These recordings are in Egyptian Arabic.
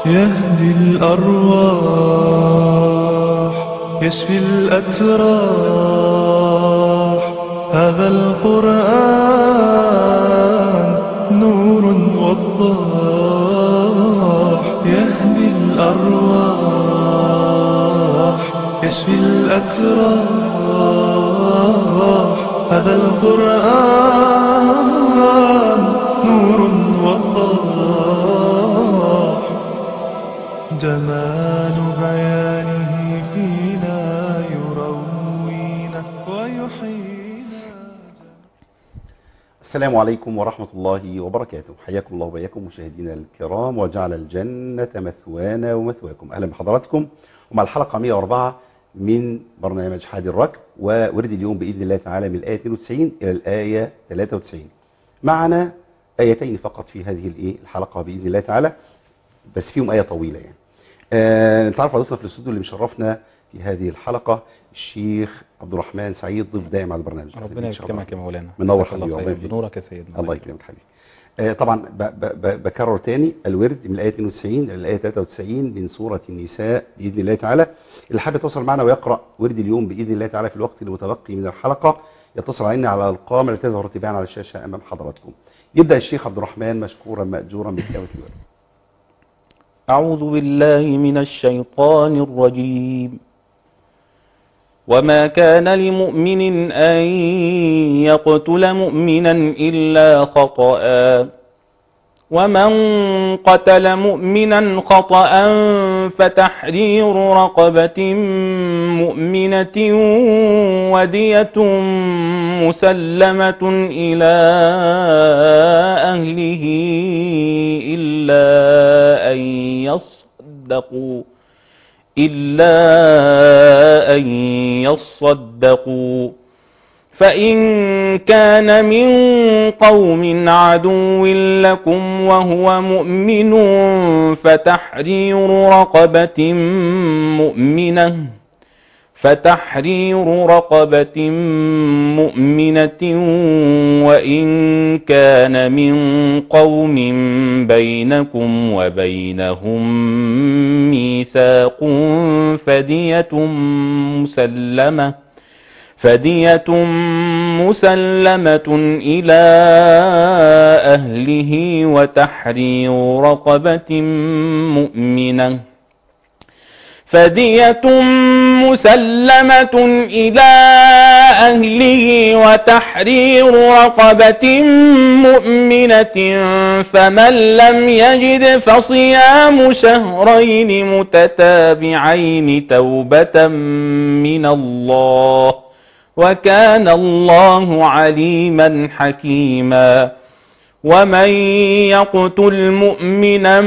يهدي الأرواح يشفي الأتراح هذا القرآن نور وضاح يهدي الأرواح يشفي الأتراح هذا القرآن نور وضاح جمال بيانه فينا يروينا ويحيينا السلام عليكم ورحمة الله وبركاته حياكم الله وبياكم مشاهدينا الكرام وجعل الجنة مثوانا ومثواكم أهلا بحضراتكم ومع الحلقة 104 من برنامج حادي الركب وورد اليوم بإذن الله تعالى من الآية 92 إلى الآية 93 معنا آيتين فقط في هذه الإيه الحلقة بإذن الله تعالى بس فيهم آية طويلة يعني آه نتعرف على ضيفنا في الاستوديو اللي مشرفنا في هذه الحلقة الشيخ عبد الرحمن سعيد ضيف دائم على البرنامج ربنا يكرمك يا مولانا منور جزاك الله حبيبي، خير. ربنا يكرمك. بنورك يا سيدنا الله يكرمك حبيبي آه، طبعا ب- ب- ب- بكرر تاني الورد من الآية 92 إلى الآية 93 من سورة النساء بإذن الله تعالى اللي حابب يتواصل معنا ويقرأ ورد اليوم بإذن الله تعالى في الوقت المتبقي من الحلقة يتصل علينا على الأرقام التي تظهر تباعا على الشاشة أمام حضراتكم يبدأ الشيخ عبد الرحمن مشكورا مأجورا بتلاوة الورد أعوذ بالله من الشيطان الرجيم وما كان لمؤمن أن يقتل مؤمنا إلا خطأ ومن قتل مؤمنا خطأ فتحرير رقبة مؤمنة ودية مسلمة إلى أهله إلا أن يصدقوا إلا أن يصدقوا فإن كان من قوم عدو لكم وهو مؤمن فتحرير رقبة مؤمنة فتحرير رقبة مؤمنة وإن كان من قوم بينكم وبينهم ميثاق فدية مسلمة فدية مسلمة إلى أهله وتحرير رقبة مؤمنة فدية مسلمة إلى أهله وتحرير رقبة مؤمنة فمن لم يجد فصيام شهرين متتابعين توبة من الله وكان الله عليما حكيما ومن يقتل مؤمنا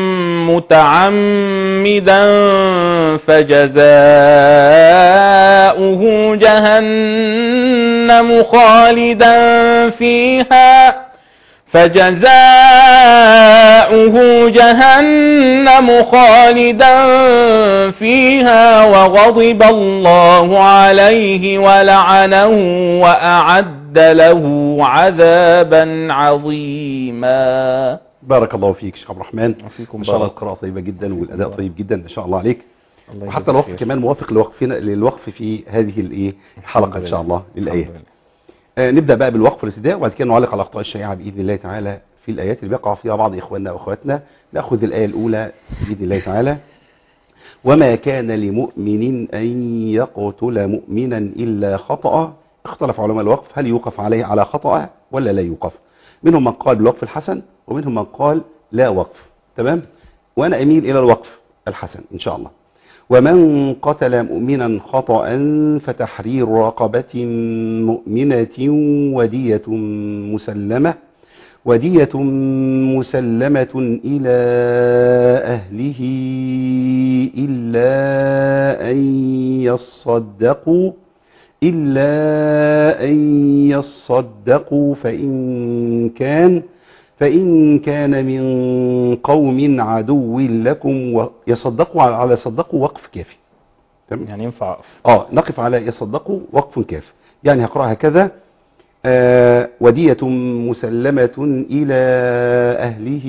متعمدا فجزاؤه جهنم خالدا فيها فجزاؤه جهنم خالدا فيها وغضب الله عليه ولعنه وأعد له عذابا عظيما بارك الله فيك شيخ عبد الرحمن وفيكم ما شاء الله بارك. القراءة طيبة جدا والأداء طيب جدا ما شاء الله عليك الله وحتى يجزاك الوقف خير. كمان موافق لوقفنا للوقف في هذه الايه الحلقة ان شاء الله للآيات الحمد لله. آه، نبدأ بقى بالوقف والابتداء وبعد كده نعلق على الأخطاء الشائعة بإذن الله تعالى في الآيات اللي بيقع فيها بعض إخواننا وأخواتنا نأخذ الآية الأولى بإذن الله تعالى وما كان لمؤمن أن يقتل مؤمنا إلا خطأ اختلف علماء الوقف هل يوقف عليه على خطأ ولا لا يوقف منهم من قال بالوقف الحسن ومنهم من قال لا وقف تمام وأنا أميل إلى الوقف الحسن إن شاء الله ومن قتل مؤمنا خطأ فتحرير رقبة مؤمنة ودية مسلمة ودية مسلمة إلى أهله إلا أن يصدقوا إلا أن يصدقوا فإن كان فإن كان من قوم عدو لكم يصدقوا على يصدقوا وقف كافي تمام يعني ينفع أقف اه نقف على يصدقوا وقف كاف يعني هقرأ هكذا آه ودية مسلمة إلى أهله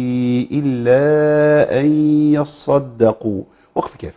إلا أن يصدقوا وقف كاف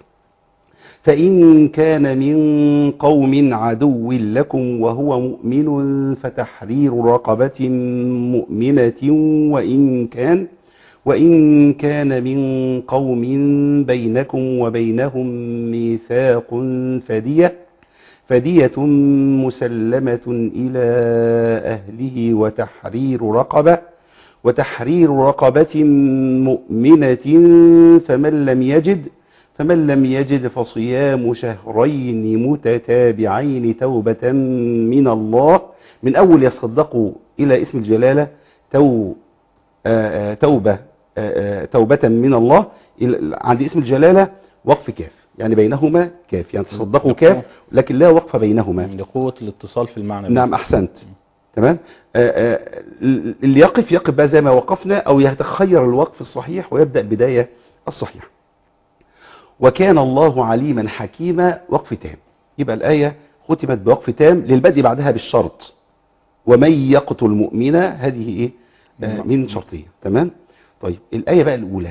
فإن كان من قوم عدو لكم وهو مؤمن فتحرير رقبة مؤمنة وإن كان وإن كان من قوم بينكم وبينهم ميثاق فدية فدية مسلمة إلى أهله وتحرير رقبة وتحرير رقبة مؤمنة فمن لم يجد فمن لم يجد فصيام شهرين متتابعين توبة من الله من أول يصدقوا إلى اسم الجلالة تو آآ آآ توبة آآ توبة من الله إلى- عند اسم الجلالة وقف كاف يعني بينهما كاف يعني تصدقوا كاف لكن لا وقف بينهما لقوة الاتصال في المعنى نعم أحسنت تمام آآ آآ اللي يقف يقف بقى زي ما وقفنا أو يتخير الوقف الصحيح ويبدأ بداية الصحيح وكان الله عليما حكيما وقف تام يبقى الآية ختمت بوقف تام للبدء بعدها بالشرط ومن يقتل مؤمنا هذه إيه آه، من شرطية تمام طيب الآية بقى الأولى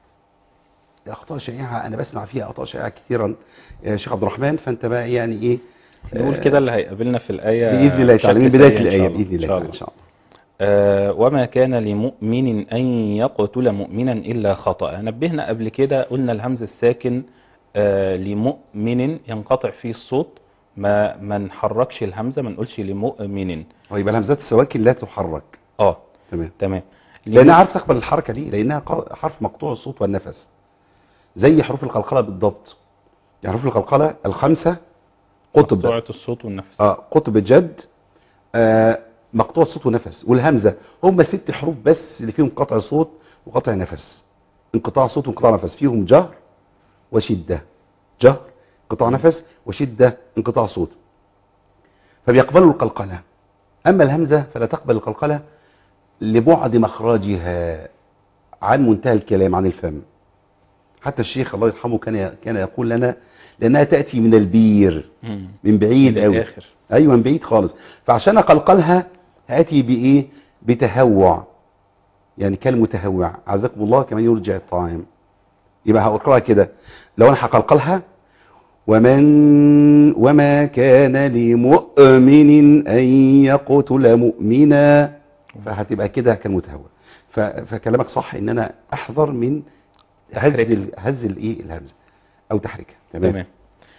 أخطاء شائعة أنا بسمع فيها أخطاء شائعة كثيرا يا شيخ عبد الرحمن فأنت بقى يعني إيه نقول كده اللي هيقابلنا في الآية بإذن الله تعالى من بشكل بداية سريع إن الآية شاء الله. بإذن الله إن شاء تعالى الله. إن شاء الله آه، وما كان لمؤمن أن يقتل مؤمنا إلا خطأ نبهنا قبل كده قلنا الهمز الساكن آه، لمؤمن ينقطع فيه الصوت ما ما نحركش الهمزة ما نقولش لمؤمن طيب الهمزات السواكن لا تحرك اه تمام تمام لانها عارف تقبل الحركه دي لانها ق- حرف مقطوع الصوت والنفس زي حروف القلقله بالضبط يعني حروف القلقله الخمسه قطب مقطوعة الصوت والنفس اه قطب جد آه مقطوع صوت ونفس والهمزه هم ست حروف بس اللي فيهم قطع صوت وقطع نفس انقطاع صوت وانقطاع نفس فيهم جهر وشده جهر انقطاع نفس وشده انقطاع صوت فبيقبلوا القلقله اما الهمزه فلا تقبل القلقله لبعد مخرجها عن منتهى الكلام عن الفم حتى الشيخ الله يرحمه كان كان يقول لنا لانها تاتي من البير مم. من بعيد من قوي الآخر. ايوه من بعيد خالص فعشان اقلقلها هاتي بايه بتهوع يعني كالمتهوع عزكم الله كمان يرجع الطعام يبقى هقرأها كده لو انا هقلقلها ومن وما كان لمؤمن ان يقتل مؤمنا فهتبقى كده كالمتهوع ف- فكلامك صح ان انا احذر من هز تحريكها. ال- هز الايه الهمزه او تحريكها تمام, تمام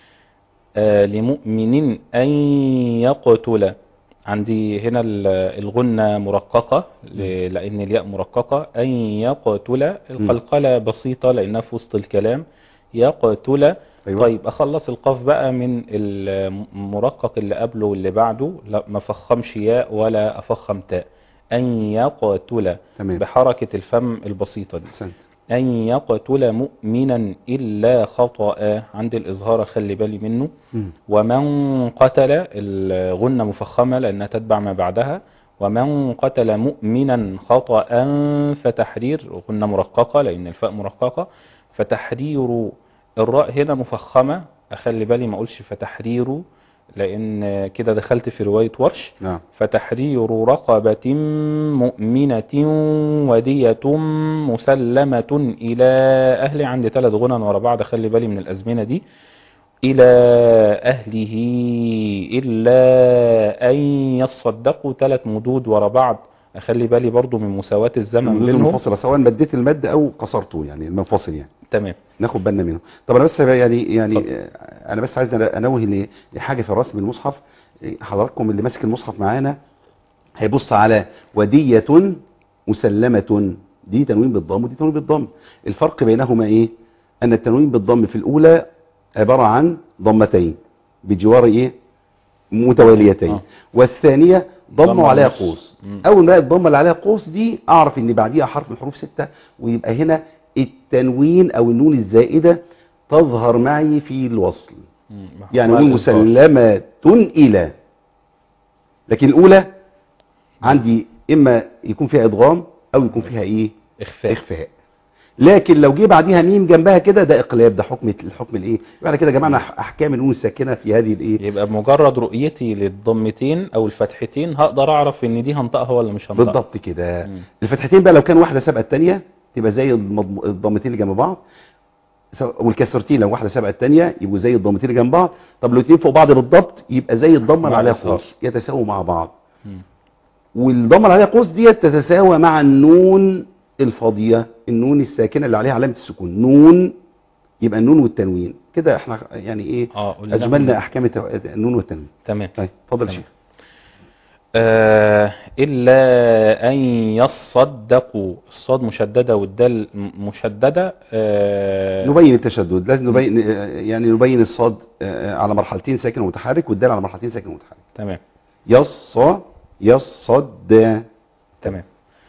آه لمؤمن أن يقتل عندي هنا ال- الغنة مرققة ل- لأن الياء مرققة أن يقتل القلقلة بسيطة لأنها في وسط الكلام يقتل أيوة. طيب أخلص القاف بقى من المرقق اللي قبله واللي بعده لا ما فخمش ياء ولا أفخم تاء أن يقتل تمام. بحركة الفم البسيطة دي احسنت أن يقتل مؤمنا إلا خطأ عند الإظهار خلي بالي منه مم. ومن قتل الغنة مفخمة لأنها تتبع ما بعدها ومن قتل مؤمنا خطأ فتحرير غنة مرققة لأن الفاء مرققة فتحرير الراء هنا مفخمة أخلي بالي ما أقولش فتحرير لأن كده دخلت في رواية ورش نعم فتحرير رقبة مؤمنة ودية مسلمة إلى أهل عندي ثلاث غنن ورا بعض خلي بالي من الأزمنة دي إلى أهله إلا أن يصدقوا ثلاث مدود ورا بعض أخلي بالي برضو من مساواة الزمن المدود بينهم المنفصلة سواء مديت المد او قصرته يعني المنفصل يعني تمام ناخد بالنا منه طب انا بس يعني يعني اتفضل. آه، انا بس عايز انوه ل- لحاجه في الرسم المصحف آه، حضراتكم اللي ماسك المصحف معانا هيبص على ودية مسلمة دي تنوين بالضم ودي تنوين بالضم الفرق بينهما ايه ان التنوين بالضم في الاولى عبارة عن ضمتين بجوار ايه متواليتين آه. والثانية ضم ضمة عليها ونص. قوس مم. اول ما الضمه اللي عليها قوس دي اعرف ان بعديها حرف من حروف ستة ويبقى هنا التنوين او النون الزائدة تظهر معي في الوصل مم. يعني مع نون الإظهار. مسلمة إلى لكن الأولى عندي إما يكون فيها إدغام أو يكون فيها إيه إخفاء إخفاء لكن لو جه بعديها ميم جنبها كده ده اقلاب ده حكم الحكم الايه يبقى كده جمعنا احكام النون الساكنه في هذه الايه يبقى بمجرد رؤيتي للضمتين او الفتحتين هقدر اعرف ان دي هنطقها ولا مش هنطقها بالضبط كده مم. الفتحتين بقى لو كان واحده سابقه الثانيه تبقى زي المضم- الضمتين اللي جنب بعض سواء- والكسرتين لو واحده سابقه الثانيه يبقوا زي الضمتين اللي جنب بعض طب لو الاثنين فوق بعض بالضبط يبقى زي الضمه اللي مع عليها الإظهار. قوس يتساووا مع بعض مم. والضمه اللي عليها قوس ديت تتساوى مع النون الفاضيه النون الساكنه اللي عليها علامه السكون نون يبقى النون والتنوين كده احنا يعني ايه اه قلنا اجملنا احكام التو- النون والتنوين تمام طيب اتفضل يا تمام. شيخ آه إلا أن يصدقوا الصاد مشددة والدال م- مشددة آه نبين التشدد لازم نبين يعني نبين الصاد آه، على مرحلتين ساكن ومتحرك والدال على مرحلتين ساكن ومتحرك تمام يص يصد تمام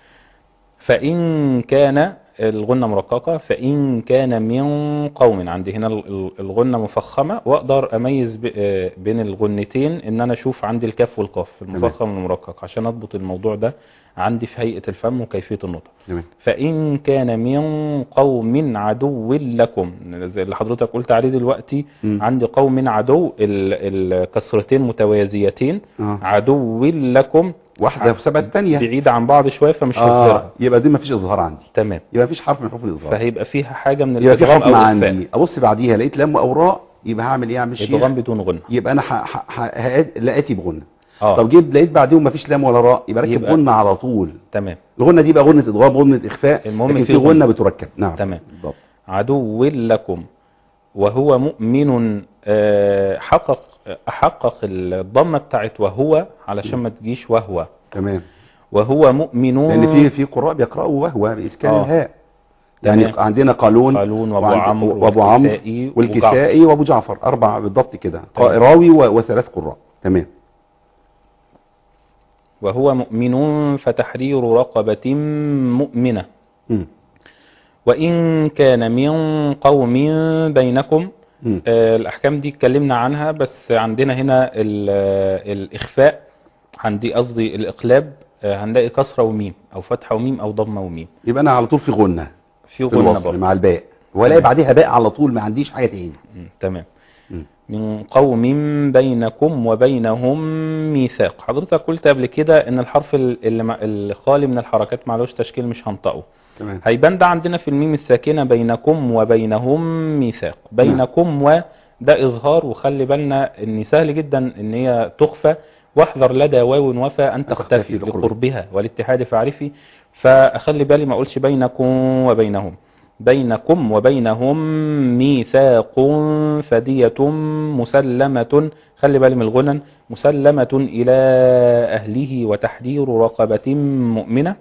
فإن كان الغنة مرققة فإن كان من قوم عندي هنا ال- ال- الغنة مفخمة وأقدر أميز ب- آه، بين الغنتين إن أنا أشوف عندي الكاف والقاف المفخم والمرقق عشان أضبط الموضوع ده عندي في هيئة الفم وكيفية النطق تمام فإن كان من قوم عدو لكم زي اللي حضرتك قلت عليه دلوقتي مم. عندي قوم عدو ال- الكسرتين متوازيتين اه عدو لكم واحده سبقت الثانيه بعيدة عن بعض شوية فمش اه هظهرها يبقى دي ما فيش اظهار عندي تمام يبقى مفيش حرف من حروف الاظهار فهيبقى فيها حاجة من يبقى في الإدغام حكم أو الإخفاء عندي ابص بعديها لقيت لام او راء يبقى هعمل ايه اعمل شيء إدغام بدون غنة يبقى انا ح... ح... ح... ه- لقيتي بغنه اه طب جيت لقيت بعديهم مفيش لام ولا راء يبقى ركب يبقى- غنه على طول تمام الغنه دي بقى غنه ادغام غنه اخفاء المهم لكن في في غنه غنة. بتركب نعم تمام. بالضبط عدو لكم وهو مؤمن آه، حقق أحقق الضمة بتاعت وهو علشان ما تجيش وهو تمام وهو مؤمن لان في في قراء بيقراوا وهو باسكان آه. الهاء يعني تمام. عندنا قالون قالون وابو وعند- عمرو وابو عمرو والكسائي والكسائي وابو جعفر اربع بالضبط كده تمام. راوي و- وثلاث قراء تمام وهو مؤمن فتحرير رقبة مؤمنة مم. وإن كان من قوم بينكم مم. آه، الأحكام دي اتكلمنا عنها بس عندنا هنا ال- آه، الإخفاء عندي قصدي الإقلاب آه، هنلاقي كسرة وميم أو فتحة وميم أو ضمة وميم يبقى انا على طول في غنه في في غنة الوصل برضه مع الباء والاقي تمام. بعديها باء على طول ما عنديش حاجه تاني مم، تمام مم. من قوم بينكم وبينهم ميثاق حضرتك قلت قبل كده ان الحرف ال- اللي مع- الخالي من الحركات معلوش تشكيل مش هنطقه تمام هيبان ده عندنا في الميم الساكنة بينكم وبينهم ميثاق بينكم و ده إظهار وخلي بالنا إن سهل جدا إن هي تخفى واحذر لدى واو وفى أن تختفي تختفي لقربها. لقربها والاتحاد فاعرفي فأخلي بالي ما أقولش بينكم وبينهم بينكم وبينهم ميثاق فدية مسلمة خلي بالي من الغنن مسلمة إلى أهله وتحرير رقبة مؤمنة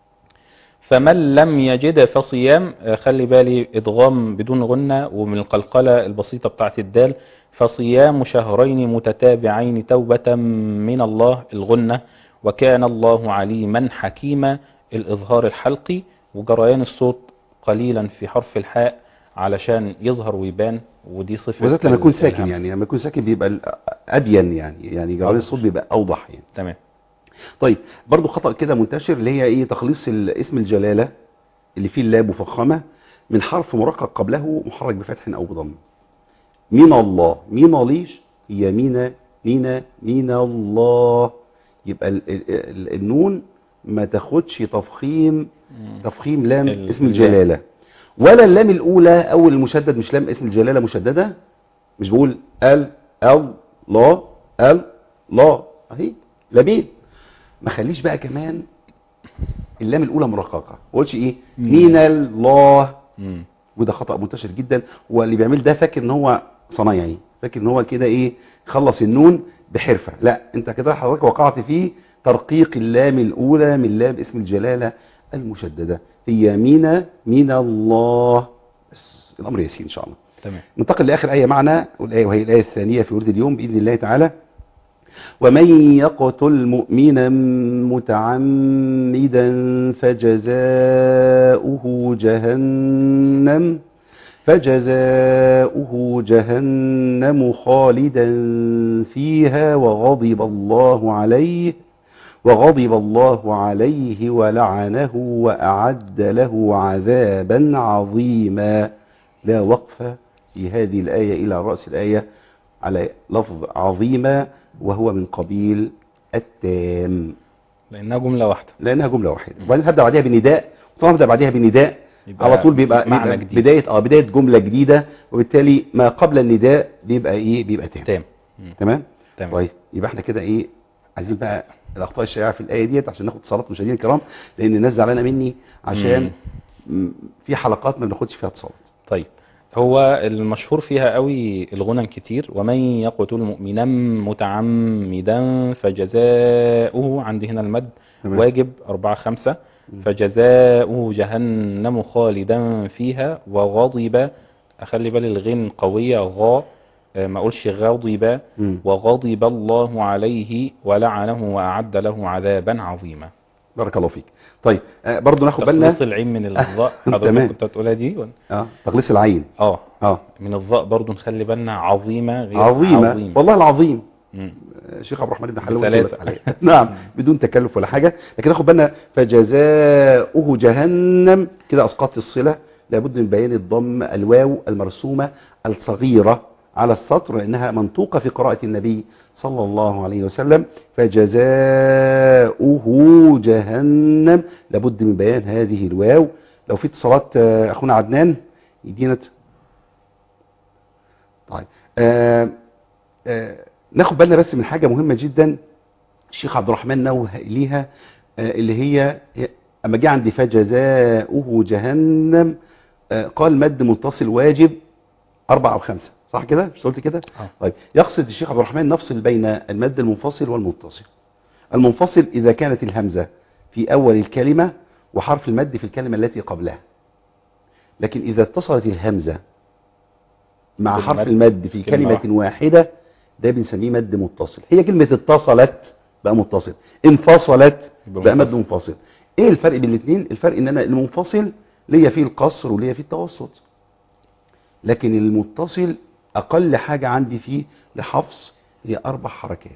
فمن لم يجد فصيام آه، خلي بالي ادغام بدون غنة ومن القلقلة البسيطة بتاعت الدال فصيام شهرين متتابعين توبة من الله الغنة وكان الله عليما حكيما الإظهار الحلقي وجريان الصوت قليلا في حرف الحاء علشان يظهر ويبان ودي صفة وذات لما يكون ساكن الهمس. يعني لما يكون ساكن بيبقى ال- ابين يعني يعني جرار أوضح. الصوت بيبقى اوضح يعني تمام طيب برضو خطأ كده منتشر اللي هي ايه تخليص ال- اسم الجلالة اللي فيه اللام مفخمة من حرف مرقق قبله محرك بفتح او بضم من الله مين ليش هي مينا مينا مينا الله يبقى ال ال ال النون ما تاخدش تفخيم تفخيم لام ال- اسم اللام. الجلالة ولا اللام الأولى أول المشدد مش لام اسم الجلالة مشددة مش بقول ال ال لا ال لا اهي لامين ما خليش بقى كمان اللام الأولى مرققة ما قولش ايه مم. مين الله مم. وده خطأ منتشر جدا واللي بيعمل ده فاكر ان هو صنايعي فاكر ان هو كده ايه خلص النون بحرفة لا انت كده حضرتك وقعت في ترقيق اللام الاولى من لام اسم الجلالة المشددة هي مين من الله بس الامر يسير ان شاء الله تمام ننتقل لاخر ايه معنا والايه وهي الايه الثانيه في ورد اليوم باذن الله تعالى ومن يقتل مؤمنا متعمدا فجزاؤه جهنم فجزاؤه جهنم خالدا فيها وغضب الله عليه وغضب الله عليه ولعنه وأعد له عذابا عظيما لا وقف في هذه الآية إلى رأس الآية على لفظ عظيما وهو من قبيل التام لانها جمله واحده لأنها جملة واحدة وبعدين هبدأ بعدها بنداء وطالما هبدأ بعدها بنداء يبقى على طول بيبقى, معنى بيبقى جديد. بداية اه بداية جملة جديدة وبالتالي ما قبل النداء بيبقى ايه بيبقى تام تام مم. تمام تمام طيب يبقى احنا كده ايه عايزين بقى الاخطاء الشائعه في الايه ديت عشان ناخد اتصالات مشاهدينا الكرام لان الناس زعلانه مني عشان م- في حلقات ما بناخدش فيها اتصالات طيب هو المشهور فيها قوي الغنى كتير ومن يقتل مؤمنا متعمدا فجزاؤه عندي هنا المد تمام. واجب أربعة خمسة فجزاؤه جهنم خالدا فيها وغضب أخلي بالي الغين قوية غا آه، ما أقولش غضب مم. وغضب الله عليه ولعنه وأعد له عذابا عظيما بارك الله فيك طيب آه برضو ناخد بالنا تخليص العين من الظاء تمام. حضرتك كنت هتقولها دي ولا؟ اه تخليص العين اه اه من الظاء برضو نخلي بالنا عظيمة غير عظيمه عظيم. والله العظيم مم. آه، شيخ عبد الرحمن بن حلوان بسلاسة. يقول لك عليه. نعم بدون تكلف ولا حاجه لكن ناخد بالنا فجزاؤه جهنم كده اسقطت الصله لابد من بيان الضم الواو المرسومه الصغيره على السطر لانها منطوقه في قراءه النبي صلى الله عليه وسلم فجزاؤه جهنم لابد من بيان هذه الواو لو في اتصالات آه، اخونا عدنان يدينا ت- طيب آه آه ناخد بالنا بس من حاجه مهمه جدا الشيخ عبد الرحمن نوه ليها آه اللي هي اما جه عند فجزاؤه جهنم آه قال مد متصل واجب أربعة أو خمسة صح كده مش قلت كده آه. طيب يقصد الشيخ عبد الرحمن نفصل بين المد المنفصل والمتصل المنفصل إذا كانت الهمزة في أول الكلمة وحرف المد في الكلمة التي قبلها لكن إذا اتصلت الهمزة مع بالمد حرف المد في كلمة كلمة واحدة. واحدة ده بنسميه مد متصل هي كلمة اتصلت بقى متصل انفصلت يبقى بقى مد منفصل. منفصل ايه الفرق بين الاثنين الفرق ان انا المنفصل ليا فيه القصر وليا فيه التوسط لكن المتصل اقل حاجة عندي فيه لحفظ هي اربع حركات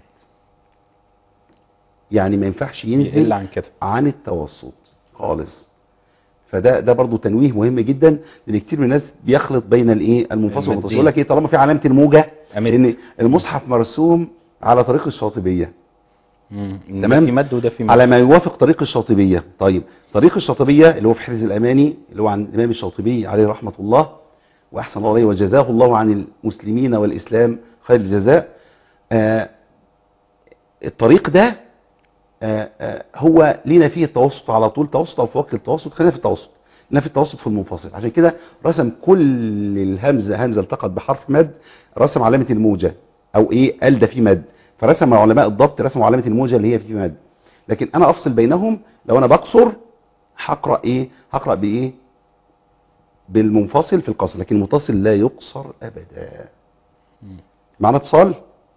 يعني ما ينفعش يقل ينزل عن كده عن التوسط خالص فده ده برضو تنويه مهم جدا لان كتير من الناس بيخلط بين الايه المنفصل والمتصل المادين. يقول لك ايه طالما في علامه الموجه أمد. ان المصحف مرسوم على طريق الشاطبيه مم. إن تمام. ده في مد وده في مد على ما يوافق طريق الشاطبيه طيب طريق الشاطبيه اللي هو في حرز الاماني اللي هو عن الامام الشاطبي عليه رحمه الله واحسن الله عليه وجزاه الله عن المسلمين والاسلام خير الجزاء آه الطريق ده آه آه هو لينا فيه التوسط على طول توسط او في وقت التوسط خلينا في التوسط لنا في التوسط في المنفصل عشان كده رسم كل الهمزه همزه التقت بحرف مد رسم علامه الموجه او ايه قال ده في مد فرسم علماء الضبط رسموا علامه الموجه اللي هي في مد لكن انا افصل بينهم لو انا بقصر هقرا ايه هقرا بايه بالمنفصل في القصر لكن المتصل لا يقصر ابدا مم. معنا اتصال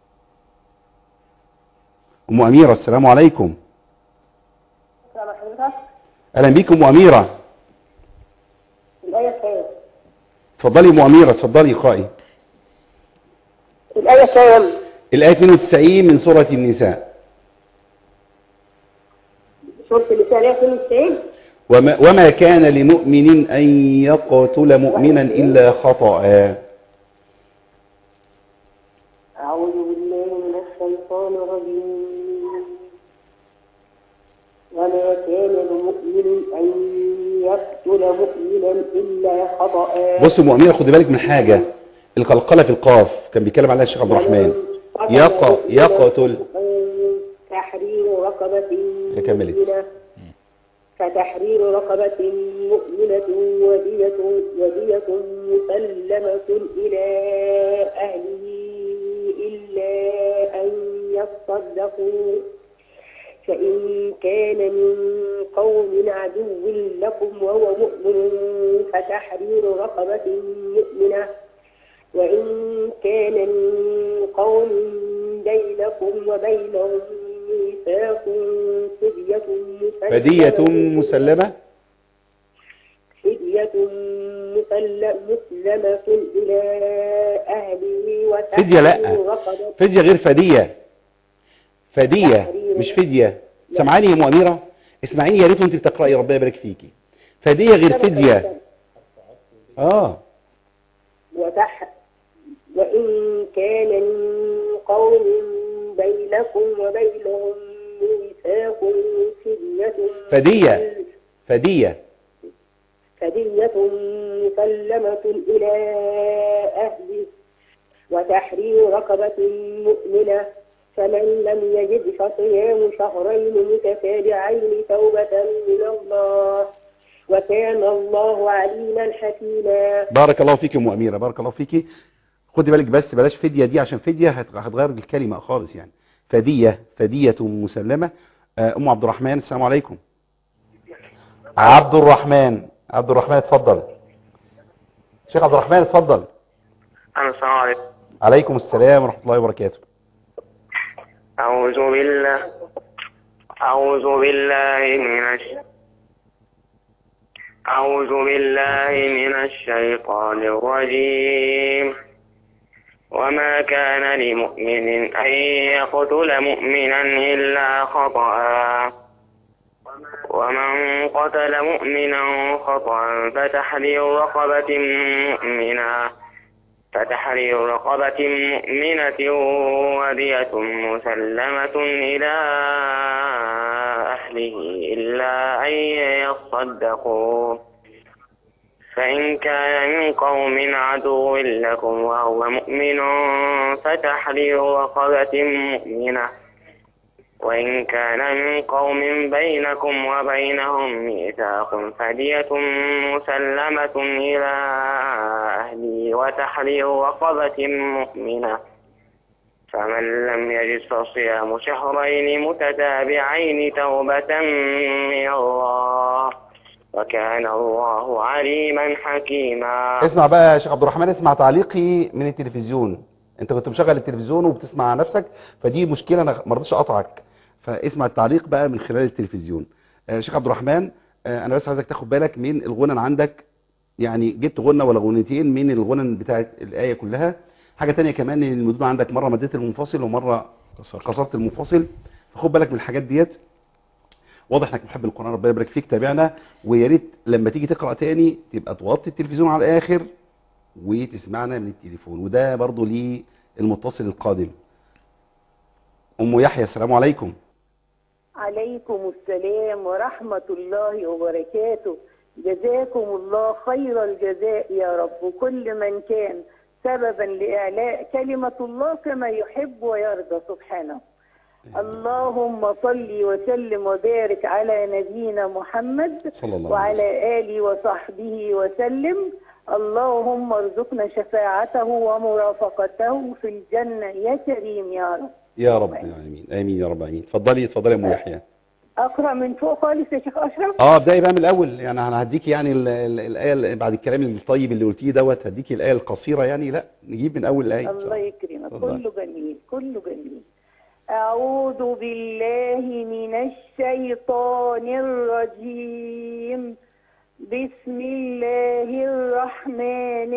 ام اميره السلام عليكم سامع حضرتك اهلا بيكم ام اميره الآية كام؟ اتفضلي ام اميره اتفضلي اقراي الآية كام؟ الايه 92 من سوره النساء سورة النساء الآية 92 وما, وما كان لمؤمن ان يقتل مؤمنا الا خطأ أعوذ بالله من الشيطان الرجيم وما كان لمؤمن أن يقتل مؤمنا إلا خطأ بص ام اميره خدي بالك من حاجه القلقله في القاف كان بيتكلم عليها الشيخ عبد الرحمن يق يقتل تحرير رقبة هي كملت. مؤمنة فتحرير رقبة مؤمنة ودية ودية مسلمة إلى أهله إلا أن يصدقوا فإن كان من قوم عدو لكم وهو مؤمن فتحرير رقبة مؤمنة وإن كان من قوم بينكم وبينهم ميثاق فدية مسلمة فدية مسلمة فدية مسل- مسلمة إلى أهله فدية لا. وتحرير رقبة فدية غير فدية فدية مش فدية سمعاني يا ام اميره اسمعيني يا ريت وانت بتقراي ربنا يبارك فيكي فديه غير فديه اه وتح وإن كان من قوم بينكم وبينهم ميثاق فدية فدية. فديه فدية مسلمة إلى أهله وتحرير رقبة مؤمنة فمن لم يجد فصيام شهرين متتابعين توبة من الله وكان الله عليما حكيما بارك الله فيك يا ام اميره بارك الله فيكي خدي بالك بس بلاش فديه دي عشان فديه هت- هتغير الكلمه خالص يعني فديه فديه مسلمه آه، ام عبد الرحمن السلام عليكم عبد الرحمن عبد الرحمن اتفضل شيخ عبد الرحمن اتفضل السلام عليكم عليكم السلام ورحمه الله وبركاته أعوذ بالله أعوذ بالله من الش... أعوذ بالله من الشيطان الرجيم وما كان لمؤمن أن يقتل مؤمنا إلا خطأ ومن قتل مؤمنا خطأ فتحرير رقبة مؤمنة فتحرير رقبة مؤمنة ودية مسلمة إلى أهله إلا أن يصدقوا فإن كان من قوم عدو لكم وهو مؤمن فتحرير رقبة مؤمنة وإن كان من قوم بينكم وبينهم ميثاق فدية مسلمة إلى أهله وتحرير رقبة مؤمنة فمن لم يجد فصيام شهرين متتابعين توبة من الله وكان الله عليما حكيما اسمع بقى يا شيخ عبد الرحمن اسمع تعليقي من التلفزيون انت كنت مشغل التلفزيون وبتسمع نفسك فدي مشكله انا ما رضيتش اقطعك فاسمع التعليق بقى من خلال التلفزيون آه، شيخ عبد الرحمن آه، انا بس عايزك تاخد بالك من الغنن عندك يعني جبت غنى ولا غنتين من الغنن بتاعت الايه كلها حاجه تانية كمان ان المدود عندك مره مديت المنفصل ومره كسرت المنفصل فخد بالك من الحاجات ديت واضح انك محب القران ربنا يبارك فيك تابعنا ويا ريت لما تيجي تقرا تاني تبقى توطي التلفزيون على الاخر وتسمعنا من التليفون وده برضو للمتصل القادم ام يحيى السلام عليكم عليكم السلام ورحمة الله وبركاته جزاكم الله خير الجزاء يا رب كل من كان سببا لإعلاء كلمة الله كما يحب ويرضى سبحانه اللهم صل وسلم وبارك على نبينا محمد صلى الله عليه وعلى آله وصحبه وسلم اللهم ارزقنا شفاعته ومرافقته في الجنة يا كريم يا رب يا رب العالمين امين يا رب العالمين اتفضلي اتفضلي يا ام يحيى أقرأ من فوق خالص يا شيخ أشرف اه ابداي بقى من الاول يعني انا هديكي يعني ال- ال- الايه اللي بعد الكلام الطيب اللي قلتيه دوت هديكي الايه القصيره يعني لا نجيب من اول الايه الله يكرمك اتفضل. كله جميل كله جميل أعوذ بالله من الشيطان الرجيم بسم الله الرحمن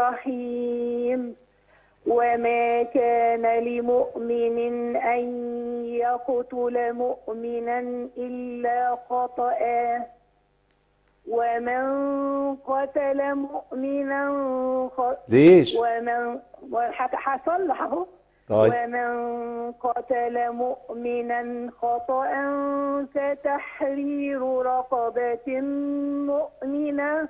الرحيم وما كان لمؤمن أن يقتل مؤمنا إلا خطأ ومن قتل مؤمنا خطأ ليش ومن وحت- هصلح اهو طيب ومن قتل مؤمنا خطأ فتحرير رقبة مؤمنة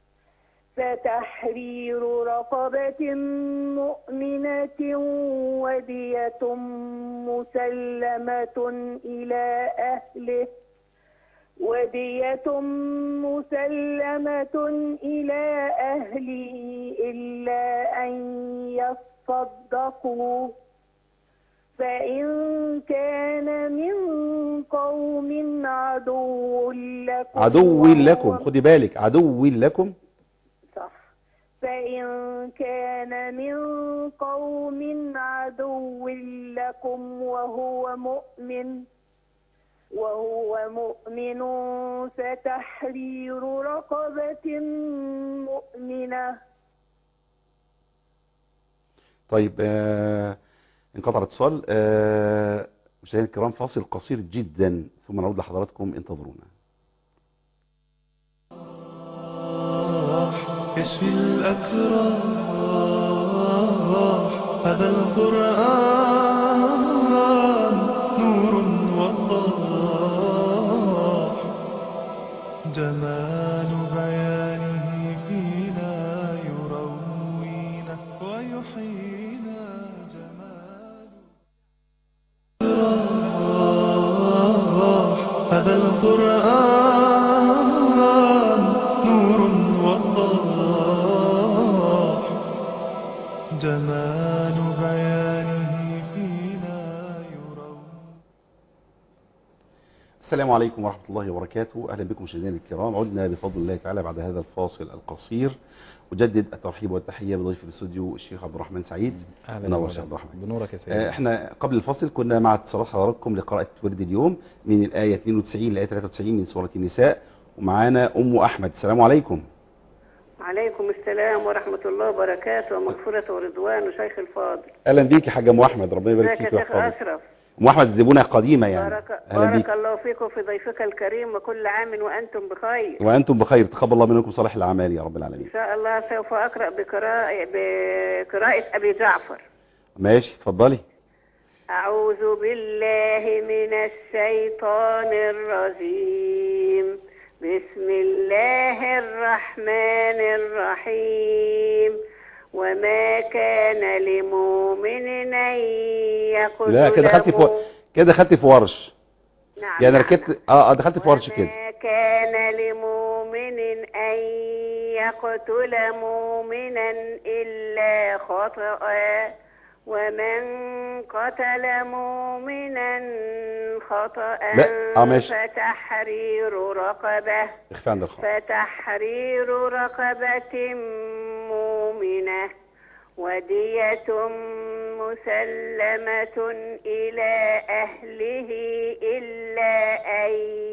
فتحرير رقبة مؤمنة ودية مسلمة إلى أهله ودية مسلمة إلى أهله إلا أن يصدقوا فإن كان من قوم عدو لكم عدو لكم وهو- خدي بالك عدو لكم صح فإن كان من قوم عدو لكم وهو مؤمن وهو مؤمن فتحرير رقبة مؤمنة طيب آه انقطع الاتصال آه مشاهدينا الكرام فاصل قصير جدا ثم نعود لحضراتكم انتظرونا يشفي الأتراح هذا القرآن نور وضاح جمال بيانه فينا يروينا ويحيينا جمال هذا القرآن نور وضاح جمال بيانه فينا يروي السلام عليكم ورحمة الله وبركاته أهلا بكم مشاهدينا الكرام عدنا بفضل الله تعالى بعد هذا الفاصل القصير أجدد الترحيب والتحية بضيف الاستوديو الشيخ عبد الرحمن سعيد اهلا منور يا وسهلا. شيخ عبد الرحمن بنورك يا آه، سيدي احنا قبل الفصل كنا مع اتصالات حضراتكم لقراءة ورد اليوم من الآية 92 لآية 93 من سورة النساء ومعانا أم أحمد السلام عليكم عليكم السلام ورحمة الله وبركاته ومغفرة ورضوان وشيخ الفاضل أهلا بيك يا حاج أم أحمد ربنا يبارك ازيك يا فيك شيخ ويحفظك أشرف أم أحمد زبونة قديمة يعني بارك, أهلا بيك بارك الله فيكم في ضيفك الكريم وكل عام وأنتم بخير وأنتم بخير تقبل الله منكم صالح الأعمال يا رب العالمين إن شاء الله سوف أقرأ بقراءة, بقراءة أبي جعفر ماشي اتفضلي أعوذ بالله من الشيطان الرجيم بسم الله الرحمن الرحيم وما كان لمؤمن أن يقتل لا كده خدت في مؤمن- كده خدت في ورش نعم يعني نعم. ركبت اه آه، دخلت في ورش كده وما كان لمؤمن أن يقتل مؤمنا إلا خطأ ومن قتل مؤمنا خطأ لا، آه، ماشي. فتحرير رقبة اخفي عند الخاء فتحرير رقبة مؤمنة ودية مسلمة إلى أهله إلا أن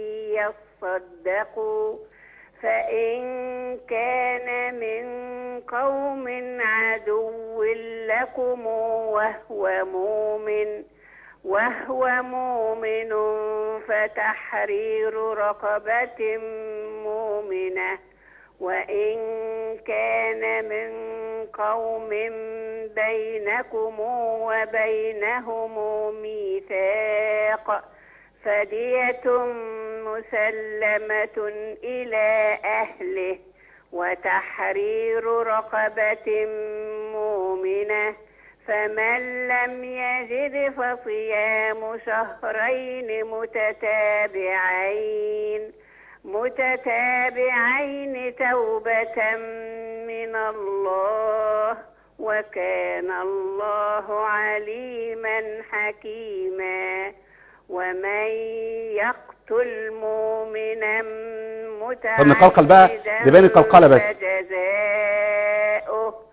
يصدقوا فإن كان من قوم عدو لكم وهو مؤمن وهو مؤمن فتحرير رقبة مؤمنة وإن كان من قوم بينكم وبينهم ميثاق فدية مسلمة إلى أهله وتحرير رقبة مؤمنة فمن لم يجد فصيام شهرين متتابعين متتابعين توبة من الله وكان الله عليما حكيما ومن يقتل مؤمنا متعمدا طب نقلقل بقى، زبائن القلقلة بس. فجزاؤه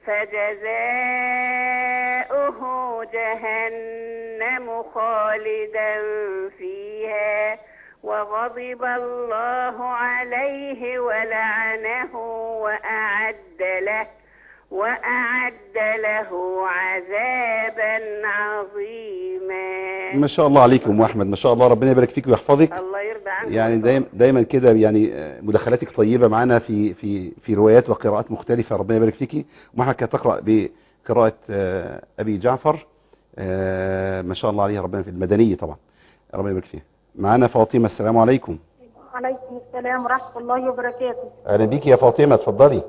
فجزاؤه جهنم خالدا فيها وغضب الله عليه ولعنه وأعد له وأعد له عذابا عظيما ما شاء الله عليك يا ام احمد ما شاء الله ربنا يبارك فيك ويحفظك الله يرضى عنك يعني دايما دايما كده يعني آه، مداخلاتك طيبه معانا في في في روايات وقراءات مختلفه ربنا يبارك فيكي ام احمد كانت تقرا بقراءه آه، ابي جعفر آه، ما شاء الله عليها ربنا في المدنيه طبعا ربنا يبارك فيها معانا فاطمه السلام عليكم عليكم السلام ورحمة الله وبركاته اهلا بيكي يا فاطمه اتفضلي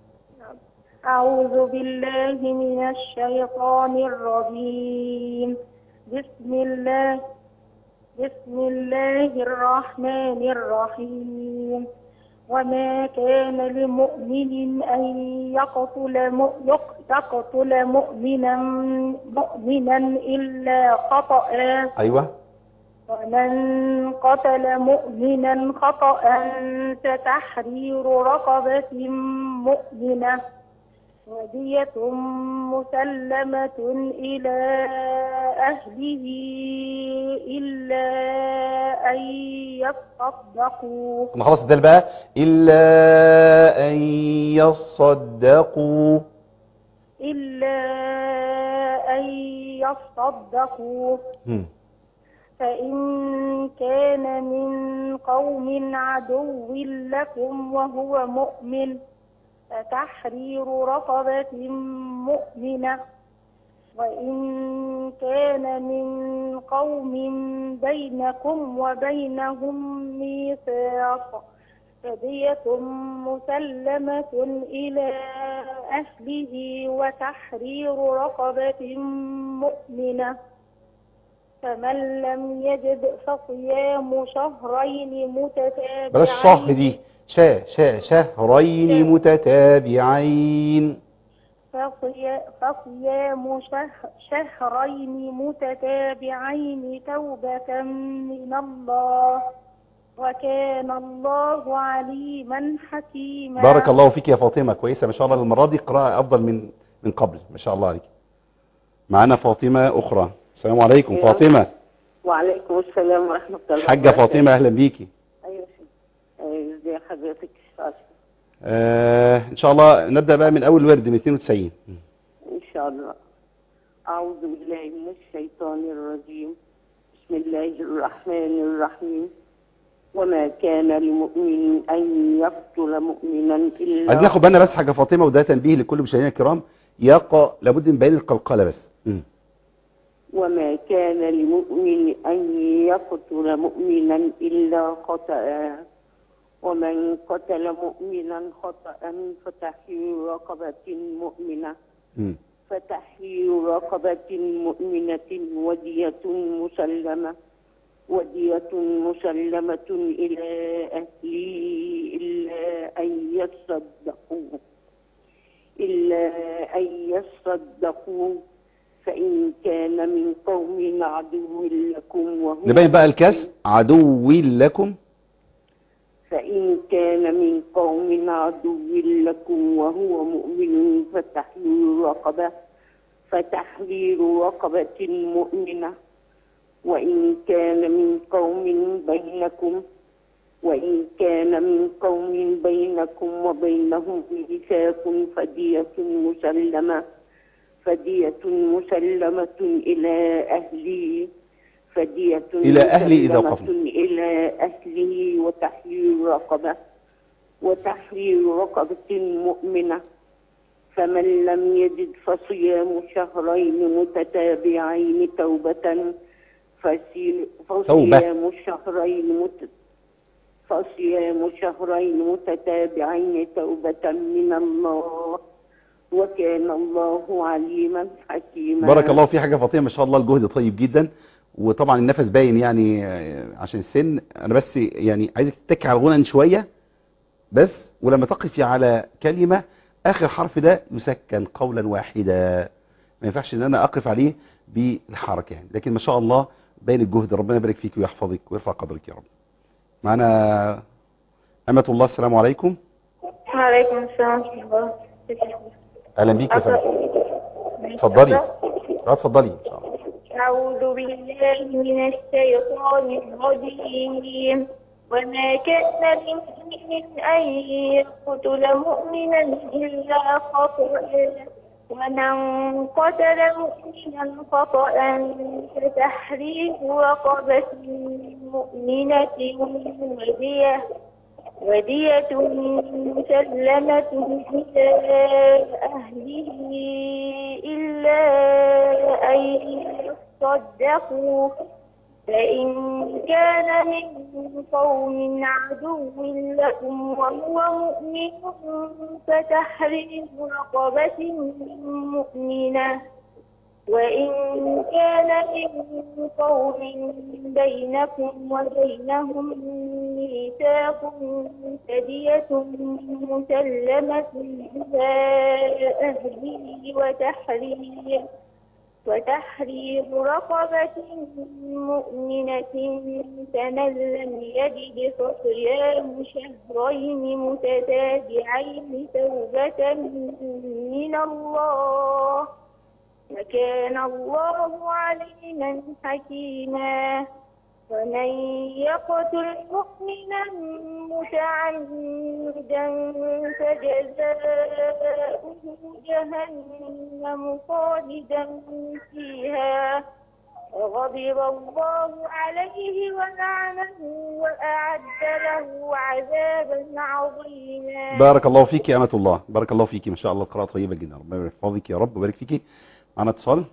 أعوذ بالله من الشيطان الرجيم بسم الله بسم الله الرحمن الرحيم وما كان لمؤمن أن يقتل مؤ- يق- يقتل مؤمنا مؤمنا إلا خطأ ايوه ومن قتل مؤمنا خطأ فتحرير رقبة مؤمنة ودية مسلمة إلى أهله إلا أن يصدقوا انا خلاص الدال بقى الا ان يصدقوا إلا أن يصدقوا هم. فإن كان من قوم عدو لكم وهو مؤمن فتحرير رقبة مؤمنة وإن كان من قوم بينكم وبينهم ميثاق فدية مسلمة إلى أهله وتحرير رقبة مؤمنة فمن لم يجد فصيام شهرين متتابعين بلاش شهر دي شا شا شهرين متتابعين فصي- فصيام شه- شهرين متتابعين توبة من الله وكان الله عليما حكيما بارك الله فيك يا فاطمة كويسة ما شاء الله المرة دي قراءة أفضل من من قبل ما شاء الله عليك معانا فاطمة أخرى السلام عليكم أيوة. فاطمة وعليكم السلام ورحمة الله حاجة فاطمة أهلا بيكي أيوة أيوة ازي حضرتك عايشة؟ آه إن شاء الله نبدأ بقى من أول ورد من 92 إن شاء الله أعوذ بالله من الشيطان الرجيم بسم الله الرحمن الرحيم وما كان لمؤمن أن يقتل مؤمنا إلا عايزين ناخد بالنا بس حاجة فاطمة وده تنبيه لكل مشاهدينا الكرام يقى لابد من بيان القلقلة بس مم. وما كان لمؤمن أن يقتل مؤمنا إلا خطأ ومن قتل مؤمنا خطأ فتحرير رقبة مؤمنة مم. فتحرير رقبة مؤمنة ودية مسلمة ودية مسلمة إلى أهله إلا أن يصدقوا إلا أن يصدقوا فإن كان من قوم عدو لكم وهو نبين بقى الكاس عدو لكم فإن كان من قوم عدو لكم وهو مؤمن فتحرير رقبة فتحرير رقبة مؤمنة وإن كان من قوم بينكم وإن كان من قوم بينكم وبينهم ميثاق فدية مسلمة فدية مسلمة إلى أهله فدية إلى أهله إذا مسلمة وقفنا. إلى أهله وتحرير رقبة وتحرير رقبة مؤمنة فمن لم يجد فصيام شهرين متتابعين توبة فسي- فصيام شهرين مت فصيام شهرين متتابعين توبة من الله وكان الله عليما حكيما بارك الله في حاجة فاطمة ما شاء الله الجهد طيب جدا وطبعا النفس باين يعني آه، عشان السن انا بس يعني عايزك تتكي على الغنى شوية بس ولما تقفي على كلمة اخر حرف ده يسكن قولا واحدا ما ينفعش ان انا اقف عليه بالحركة يعني لكن ما شاء الله باين الجهد ربنا يبارك فيك ويحفظك ويرفع قدرك يا رب معنا أمة الله السلام عليكم وعليكم السلام ورحمة الله اهلا بيك يا فندم اتفضلي اه اتفضلي ان شاء الله أعوذ بالله من الشيطان الرجيم وما كان لمؤمن أن يقتل مؤمنا إلا خطأ ومن قتل مؤمنا خطأ فتحرير رقبة مؤمنة ودية ودية مسلمة إلى أهله إلا أن يصدقوا فإن كان من قوم عدو لكم وهو مؤمن فتحرير رقبة مؤمنة وإن كان من قوم بينكم وبينهم ميثاق فدية مسلمة إلى أهله وتحرير وتحرير رقبة مؤمنة فمن لم يجد فصيام شهرين متتابعين توبة من الله وكان الله عليما حكيما ومن يقتل مؤمنا متعمدا فجزاؤه جهنم خالدا فيها غضب الله عليه ولعنه وأعد له عذابا عظيما بارك الله فيك يا أمة الله بارك الله فيك ما شاء الله القراءة طيبة جدا ربنا يحفظك يا رب ويبارك فيك معنا اتصال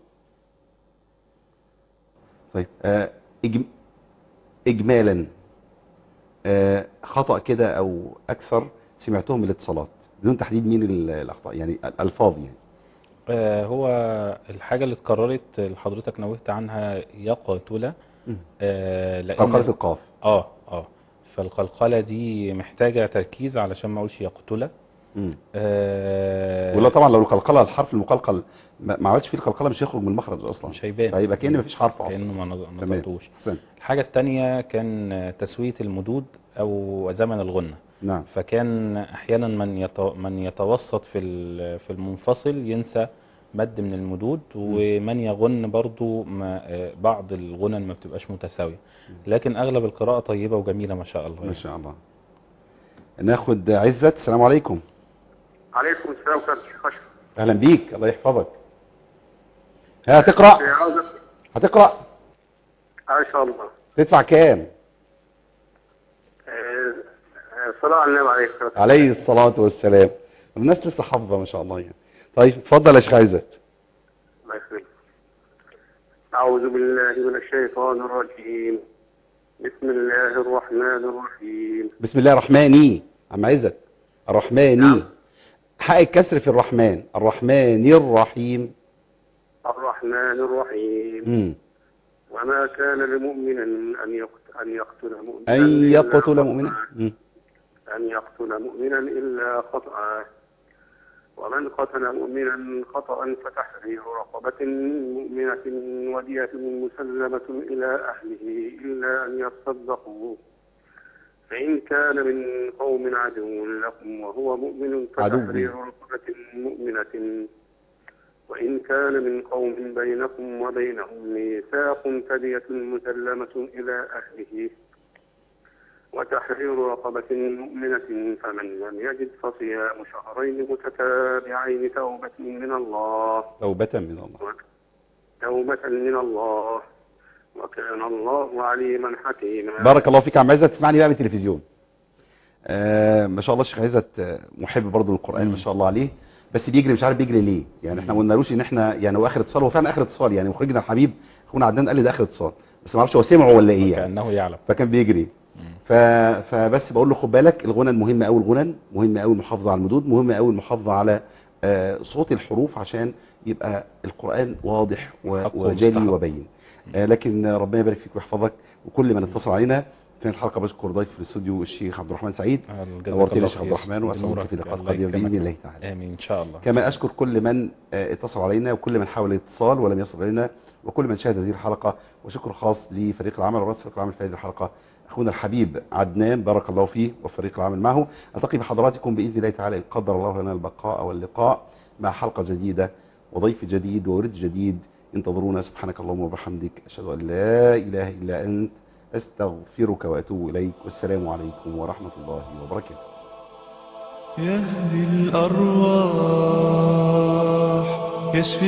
طيب آه إجم... إجمالا آه خطأ كده أو أكثر سمعتهم من الاتصالات بدون تحديد مين ال- الأخطاء يعني الألفاظ يعني آه، هو الحاجة اللي اتكررت اللي حضرتك نوهت عنها يقتل مم. آه، لأن قلقلة القاف اه اه فالقلقلة دي محتاجة تركيز علشان ما اقولش يقتل مم. آه، ولا طبعا لو القلقلة الحرف المقلقل ما ما عملتش فيه القلقلة مش هيخرج من المخرج أصلا مش هيبان فيبقى كأن مفيش حرف أصلا كأنه ما نط- ما تمام. نطقتوش أحسن. الحاجة التانية كان تسوية المدود أو زمن الغنة نعم فكان أحيانا من يت- من يتوسط في ال- في المنفصل ينسى مد من المدود ومن يغن برضو ما آه، بعض الغنن ما بتبقاش متساوية لكن أغلب القراءة طيبة وجميلة ما شاء الله ما يعني. شاء الله ناخد عزت السلام عليكم عليكم السلام ورحمة الله وبركاته اهلا بيك الله يحفظك ها هتقرا هتقرا ان شاء الله تدفع كام آه، آه، صلاة على النبي عليه الصلاة والسلام عليه الصلاه والسلام الناس لسه حافظه ما شاء الله يعني طيب اتفضل يا شيخ عزت الله يخليك أعوذ بالله من الشيطان الرجيم بسم الله الرحمن الرحيم بسم الله الرحمن عم عزت الرحمن حق الكسر في الرحمن الرحمن الرحيم الرحمن الرحيم مم. وما كان لمؤمن أن يقتل أن يقتل مؤمنا ان إلا يقتل خطأ. مؤمنا مم. أن يقتل مؤمنا إلا خطأ ومن قتل مؤمنا خطأ فتحرير رقبة مؤمنة ودية مسلمة إلى أهله إلا أن يصدقوا فإن كان من قوم عدو لكم وهو مؤمن عدو. فتحرير رقبة مؤمنة وإن كان من قوم بينكم وبينهم ميثاق فدية مسلمة إلى أهله وتحرير رقبة مؤمنة فمن لم يجد فصيام شهرين متتابعين توبة من الله توبة من الله توبة من الله وكان الله عليما حكيما بارك الله فيك يا عم عزت تسمعني بقى من التلفزيون آه ما شاء الله الشيخ عزت آه، محب برضه للقران ما شاء الله عليه بس بيجري مش عارف بيجري ليه يعني احنا ما قلنالوش ان احنا يعني هو اخر اتصال هو فعلا اخر اتصال يعني مخرجنا الحبيب اخونا عدنان قال لي ده اخر اتصال بس ما اعرفش هو سمعه ولا ايه يعني كأنه يعلم فكان بيجري ف... فبس بقول له خد بالك الغنى مهم قوي الغنى مهم قوي المحافظه على المدود مهم قوي المحافظه على آه، صوت الحروف عشان يبقى القران واضح و... حقه وجلي مستحق. وبين آه، لكن آه، ربنا يبارك فيك ويحفظك وكل من اتصل علينا في الحلقه بشكر ضيف في الاستوديو الشيخ عبد الرحمن سعيد جزاك نورتنا الله يا شيخ عبد خير. الرحمن واسالك بنورك. في لقاء الله قادم يكرمك. باذن الله تعالى آمين إن شاء الله كما أشكر كل من آه، اتصل علينا وكل من حاول الاتصال ولم يصل إلينا وكل من شاهد هذه الحلقة وشكر خاص لفريق العمل ورئيس فريق العمل في هذه الحلقة أخونا الحبيب عدنان بارك الله فيه وفريق العمل معه ألتقي بحضراتكم بإذن الله تعالى إن قدر الله لنا البقاء واللقاء مع حلقة جديدة وضيف جديد وورد جديد انتظرونا سبحانك اللهم وبحمدك أشهد أن لا إله إلا أنت أستغفرك وأتوب إليك والسلام عليكم ورحمة الله وبركاته يهدي الأرواح يشفي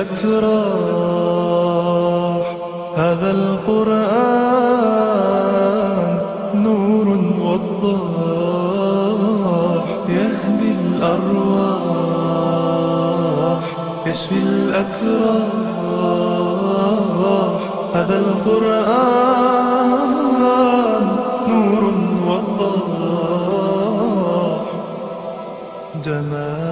الأتراح هذا القرآن نور وضاح يهدي الأرواح يشفي الأتراح هذا القرآن نور وضاح جمال